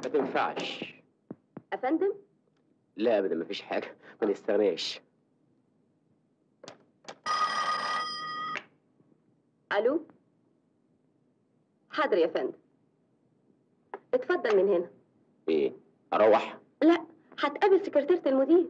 ما تنفعش افندم لا ابدا ما فيش حاجه ما نستغناش الو حاضر يا فندم اتفضل من هنا ايه اروح لا هتقابل سكرتيرة المدير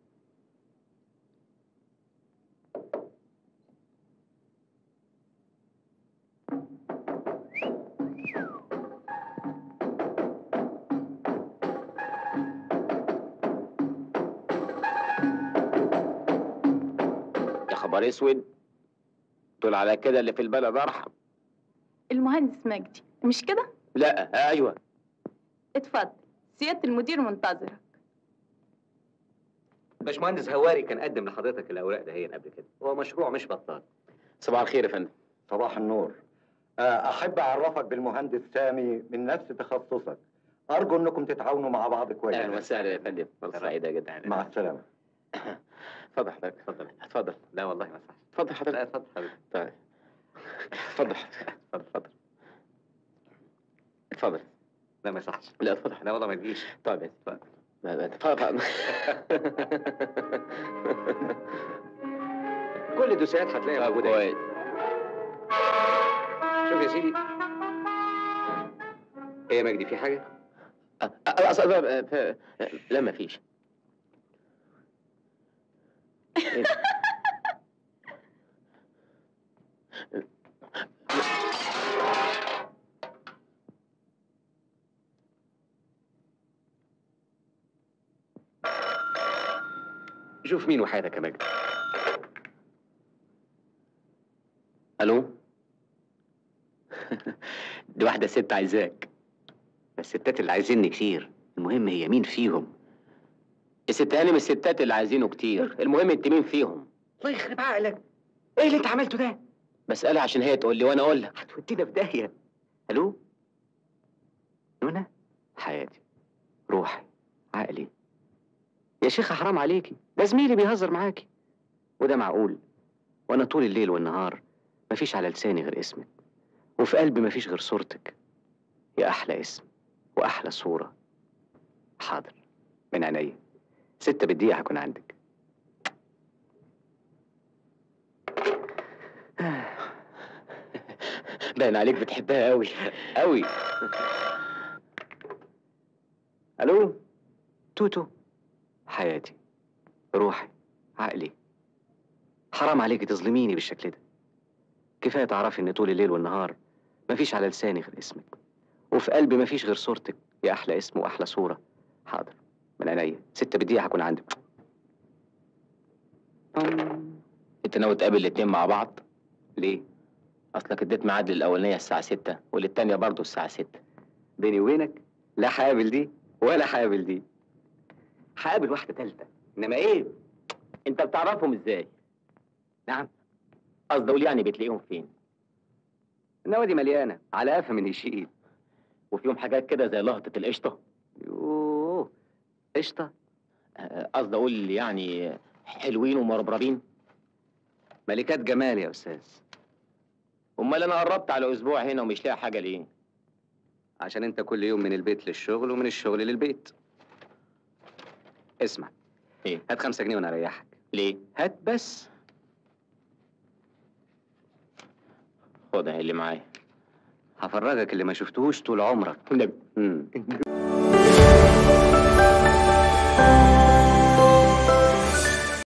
يا خبر اسود دول على كده اللي في البلد ارحم المهندس مجدي مش كده؟ لا ايوه اتفضل سيادة المدير منتظرك باشمهندس هواري كان قدم لحضرتك الاوراق دهيا قبل كده هو مشروع مش بطال صباح الخير يا فندم صباح النور آه، أحب أعرفك بالمهندس سامي من نفس تخصصك أرجو أنكم تتعاونوا مع بعض كويس اهلا وسهلا يا فندم فرصه سعيده جدا مع السلامة اتفضل حضرتك اتفضل اتفضل لا والله ما صح اتفضل لا حضرتك اتفضل حبيبي طيب اتفضل اتفضل اتفضل اتفضل لا ما صحش لا اتفضل لا والله ما تجيش طيب يا سيدي. لا، لا، اتفضل كل الدوسيات هتلاقيها موجوده هنا. كويس شوف يا سيدي ايه يا مجدي في حاجه أ- أ- أص- أ- ف- لا ما فيش شوف مين وحياتك يا مجدي الو دي واحده ست عايزاك الستات اللي عايزيني كتير المهم هي مين فيهم الست هانم الستات اللي عايزينه كتير المهم انت مين فيهم الله يخرب عقلك ايه اللي انت عملته ده بسألها عشان هي تقول لي وانا اقول لك هتودينا في داهيه الو نونا حياتي روحي عقلي يا شيخة حرام عليكي ده زميلي بيهزر معاكي وده معقول وانا طول الليل والنهار مفيش على لساني غير اسمك وفي قلبي مفيش غير صورتك يا احلى اسم واحلى صورة حاضر من عينيا ستة بالدقيقة هكون عندك باين عليك بتحبها قوي قوي الو توتو حياتي روحي عقلي حرام عليكي تظلميني بالشكل ده كفايه تعرفي ان طول الليل والنهار مفيش على لساني غير اسمك وفي قلبي مفيش غير صورتك يا احلى اسم واحلى صوره حاضر من عينيا ستة بالدقيقه هكون عندك أم، انت ناوي تقابل الاتنين مع بعض ليه اصلك اديت ميعاد للاولانيه الساعه 6 وللتانيه برضه الساعه 6 بيني وبينك لا هقابل دي ولا هقابل دي هقابل واحده تالته انما ايه انت بتعرفهم ازاي نعم قصدي اقول يعني بتلاقيهم فين النوادي مليانه على قفا من يشيل وفيهم حاجات كده زي لقطه القشطه يوه قشطه آه، قصدي اقول يعني حلوين ومربربين ملكات جمال يا استاذ امال انا قربت على اسبوع هنا ومش لاقي حاجه ليه عشان انت كل يوم من البيت للشغل ومن الشغل للبيت اسمع ايه هات خمسة جنيه وانا اريحك ليه هات بس خد اهي اللي معايا هفرجك اللي ما شفتهوش طول عمرك النبي مم.